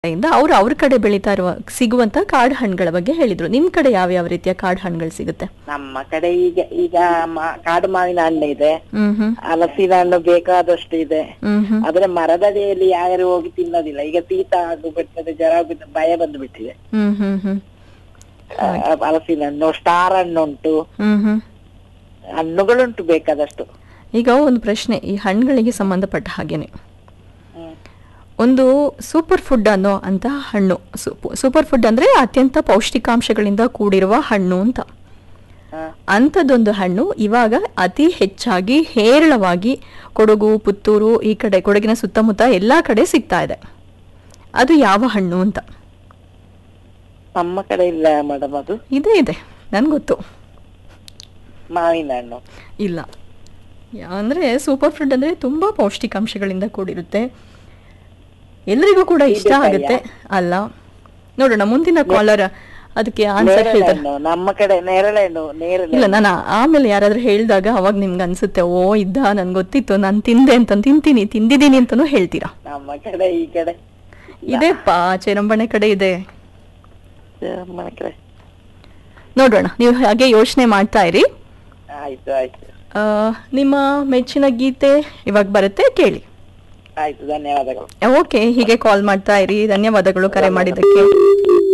ಇಂದ ಅವ್ರು ಅವ್ರ ಕಡೆ ಬೆಳೀತಾ ಇರುವ ಸಿಗುವಂತ ಕಾಡು ಹಣ್ಣುಗಳ ಬಗ್ಗೆ ಹೇಳಿದ್ರು ನಿಮ್ ಕಡೆ ಯಾವ ಯಾವ ರೀತಿಯ ಕಾಡು ಹಣ್ಣುಗಳು ಸಿಗುತ್ತೆ ನಮ್ಮ ಕಡೆ ಈಗ ಈಗ ಮಾ- ಕಾಡು ಮಾವಿನ ಹಣ್ಣು ಇದೆ ಹ್ಮ್ ಹ್ಮ್ ಹಲಸಿನ ಹಣ್ಣು ಬೇಕಾದಷ್ಟು ಇದೆ ಹ್ಮ್ ಹ್ಮ್ ಆದ್ರೆ ಮರದಡಿಯಲ್ಲಿ ಯಾರು ಹೋಗಿ ತಿನ್ನೋದಿಲ್ಲ ಈಗ ಶೀತ ಆಗಿಬಿಡ್ತದೆ ಜ್ವರ ಆಗ್ಬಿಟ್ಟು ಭಯ ಬಂದು ಬಿಟ್ಟಿದೆ ಹ್ಮ್ ಹ್ಮ್ ಹ್ಮ್ ಆ, ಹಲಸಿನ ಹಣ್ಣು ಸ್ಟಾರ್ ಹಣ್ಣು ಉಂಟು ಹ್ಮ್ ಹ್ಮ್ ಹಣ್ಣುಗಳುಂಟು ಬೇಕಾದಷ್ಟು ಈಗ ಒಂದು ಪ್ರಶ್ನೆ ಈ ಹಣ್ಣುಗಳಿಗೆ ಸಂಬಂಧಪಟ್ಟ ಹಾಗೇನೆ ಹ್ಮ್. ಒಂದು ಸೂಪರ್ ಫುಡ್ ಅನ್ನೋ ಅಂತ ಹಣ್ಣು ಸೂಪರ್ ಫುಡ್ ಅಂದ್ರೆ ಅತ್ಯಂತ ಪೌಷ್ಟಿಕಾಂಶಗಳಿಂದ ಕೂಡಿರುವ ಹಣ್ಣು ಅಂತ ಹಾ. ಅಂಥದ್ದೊಂದು ಹಣ್ಣು ಇವಾಗ ಅತಿ ಹೆಚ್ಚಾಗಿ ಹೇರಳವಾಗಿ ಕೊಡಗು ಪುತ್ತೂರು ಈ ಕಡೆ ಕೊಡಗಿನ ಸುತ್ತಮುತ್ತ ಎಲ್ಲಾ ಕಡೆ ಸಿಗ್ತಾ ಇದೆ ಅದು ಯಾವ ಹಣ್ಣು ಅಂತ ನಮ್ಮ ಕಡೆ ಇಲ್ಲ ಮೇಡಮ್ ಅದು ಇದೇ ಇದೆ ನನ್ಗೆ ಗೊತ್ತು ಮಾವಿನ ಹಣ್ಣು ಇಲ್ಲ ಯಾ- ಅಂದ್ರೆ ಸೂಪರ್ ಫುಡ್ ಅಂದ್ರೆ ತುಂಬಾ ಪೌಷ್ಟಿಕಾಂಶಗಳಿಂದ ಕೂಡಿರುತ್ತೆ ಎಲ್ರಿಗೂ ಕೂಡ ಇಷ್ಟ ಸೀಬೆಕಾಯಿಯಾ? ಆಗುತ್ತೆ ಅಲ್ಲ ನೋಡೋಣ ಮುಂದಿನ ಕಾಲರ್ ಅದಕ್ಕೆ ಆನ್ಸರ್ ನೇರಳೆ ಹೇಳ್ತಾರೆ ಹಣ್ಣು ನಮ್ಮ ಕಡೆ ನೇರಳೆ ಹಣ್ಣು ನೇರಳೆ ಇಲ್ಲ ನಾನು ಆಮೇಲೆ ಯಾರಾದ್ರೂ ಹೇಳಿದಾಗ ಅವಾಗ ನಿಮ್ಗೆ ಅನ್ಸುತ್ತೆ ಓ ಇದ್ದ ನನ್ಗೆ ಗೊತ್ತಿತ್ತು ನಾನು ತಿಂದೆ ಅಂತ ತಿಂತೀನಿ ತಿಂದಿದ್ದೀನಿ ಅಂತಾನೂ ಹೇಳ್ತೀರಾ ನಮ್ಮ ಕಡೆ ಈ ಕಡೆ ಇದೆಪ್ಪ ಚೇರಂಬಣೆ ಕಡೆ ಇದೆ ನಮ್ಮ ಕಡೆ ನೋಡೋಣ ನೀವು ಹಾಗೆ ಯೋಚನೆ ಮಾಡ್ತಾ ಇರಿ ಆಯ್ತು ಆಯ್ತು ಆ, ನಿಮ್ಮ ಮೆಚ್ಚಿನ ಗೀತೆ ಇವಾಗ ಬರುತ್ತೆ ಕೇಳಿ ಆಯ್ತು ಧನ್ಯವಾದಗಳು ಓಕೆ ಹೀಗೆ ಕಾಲ್ ಮಾಡ್ತಾ ಇರಿ ಧನ್ಯವಾದಗಳು ಕರೆ ಮಾಡಿದ್ದಕ್ಕೆ